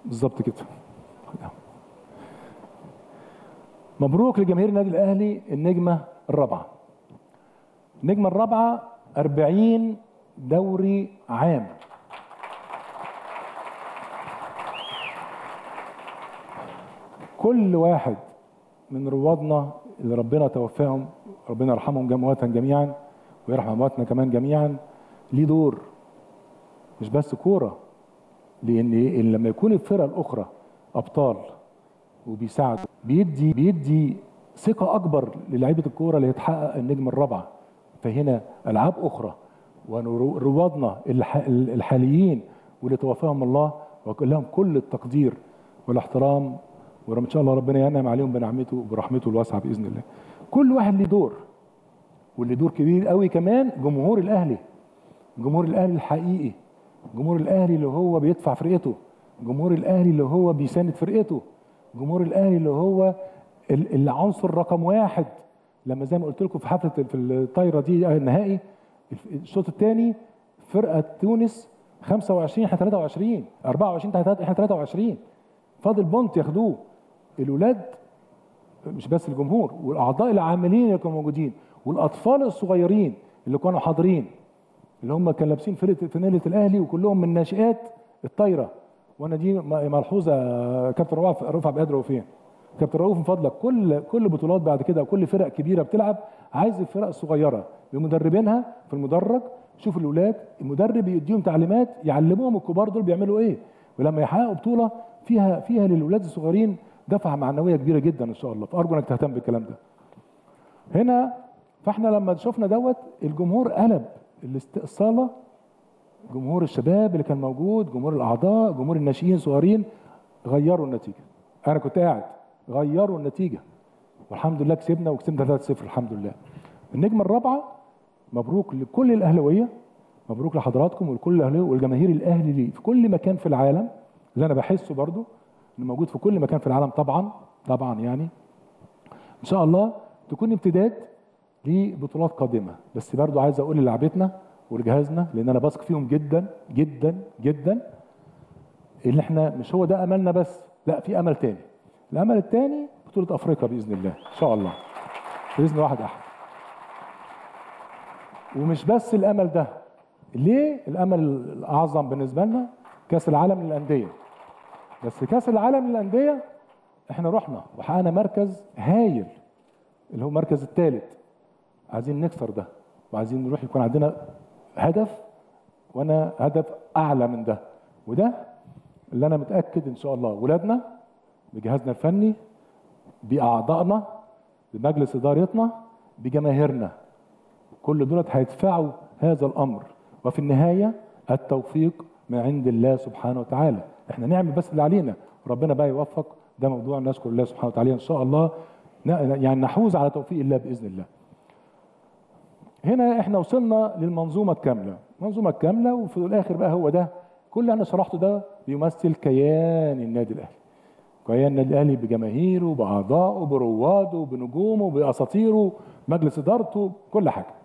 بالظبط كده مبروك لجماهير النادي الاهلي النجمه الرابعه النجمه الرابعه 40 دوري عام كل واحد من روادنا اللي ربنا توفاهم ربنا يرحمهم جمواتا جميعا ويرحم امواتنا كمان جميعا ليه دور مش بس كوره لان إن لما يكون الفرق الاخرى ابطال وبيساعدوا بيدي بيدي ثقه اكبر للاعيبه الكوره اللي يتحقق النجم الرابعه فهنا العاب اخرى وروادنا الح- الحاليين واللي توفاهم الله وكلهم كل التقدير والاحترام وان شاء الله ربنا ينعم عليهم بنعمته وبرحمته الواسعه باذن الله. كل واحد ليه دور واللي دور كبير قوي كمان جمهور الاهلي جمهور الاهلي الحقيقي جمهور الاهلي اللي هو بيدفع فرقته جمهور الاهلي اللي هو بيساند فرقته جمهور الاهلي اللي هو ال- العنصر رقم واحد لما زي ما قلت لكم في حفله في الطايره دي النهائي الشوط الثاني فرقه تونس 25 احنا 23 24 احنا 23 فاضل بونت ياخدوه الولاد مش بس الجمهور والاعضاء العاملين اللي كانوا موجودين والاطفال الصغيرين اللي كانوا حاضرين اللي هم كانوا لابسين فرقه فانيله الاهلي وكلهم من ناشئات الطايره وانا دي م- ملحوظه كابتن رفعت رفع بقدر وفين كابتن رؤوف من فضلك كل كل بطولات بعد كده وكل فرق كبيره بتلعب عايز الفرق الصغيره بمدربينها في المدرج شوف الاولاد المدرب يديهم تعليمات يعلموهم الكبار دول بيعملوا ايه ولما يحققوا بطوله فيها فيها للاولاد الصغيرين دفعه معنويه كبيره جدا ان شاء الله فارجو انك تهتم بالكلام ده هنا فاحنا لما شفنا دوت الجمهور قلب الاست- الصاله جمهور الشباب اللي كان موجود جمهور الاعضاء جمهور الناشئين الصغيرين غيروا النتيجه انا كنت قاعد غيروا النتيجه والحمد لله كسبنا وكسبنا 3-0 الحمد لله النجمه الرابعه مبروك لكل الاهلاويه مبروك لحضراتكم ولكل الاهلاويه والجماهير الاهلي ليه في كل مكان في العالم اللي انا بحسه برضو انه موجود في كل مكان في العالم طبعا طبعا يعني ان شاء الله تكون امتداد لبطولات قادمه بس برضو عايز اقول للعبتنا ولجهازنا لان انا بثق فيهم جدا جدا جدا اللي احنا مش هو ده املنا بس لا في امل تاني الامل التاني بطوله افريقيا باذن الله ان شاء الله باذن واحد احد ومش بس الامل ده ليه الامل الاعظم بالنسبه لنا كاس العالم للانديه بس كاس العالم للانديه احنا رحنا وحققنا مركز هايل اللي هو المركز الثالث عايزين نكسر ده وعايزين نروح يكون عندنا هدف وانا هدف اعلى من ده وده اللي انا متاكد ان شاء الله ولادنا بجهازنا الفني باعضائنا بمجلس ادارتنا بجماهيرنا كل دولت هيدفعوا هذا الامر وفي النهايه التوفيق من عند الله سبحانه وتعالى احنا نعمل بس اللي علينا ربنا بقى يوفق ده موضوع نشكر الله سبحانه وتعالى ان شاء الله ن- يعني نحوز على توفيق الله باذن الله هنا احنا وصلنا للمنظومه الكامله المنظومه الكامله وفي الاخر بقى هو ده كل اللي انا شرحته ده بيمثل كيان النادي الاهلي كيان النادي الاهلي بجماهيره باعضائه برواده بنجومه باساطيره مجلس ادارته كل حاجه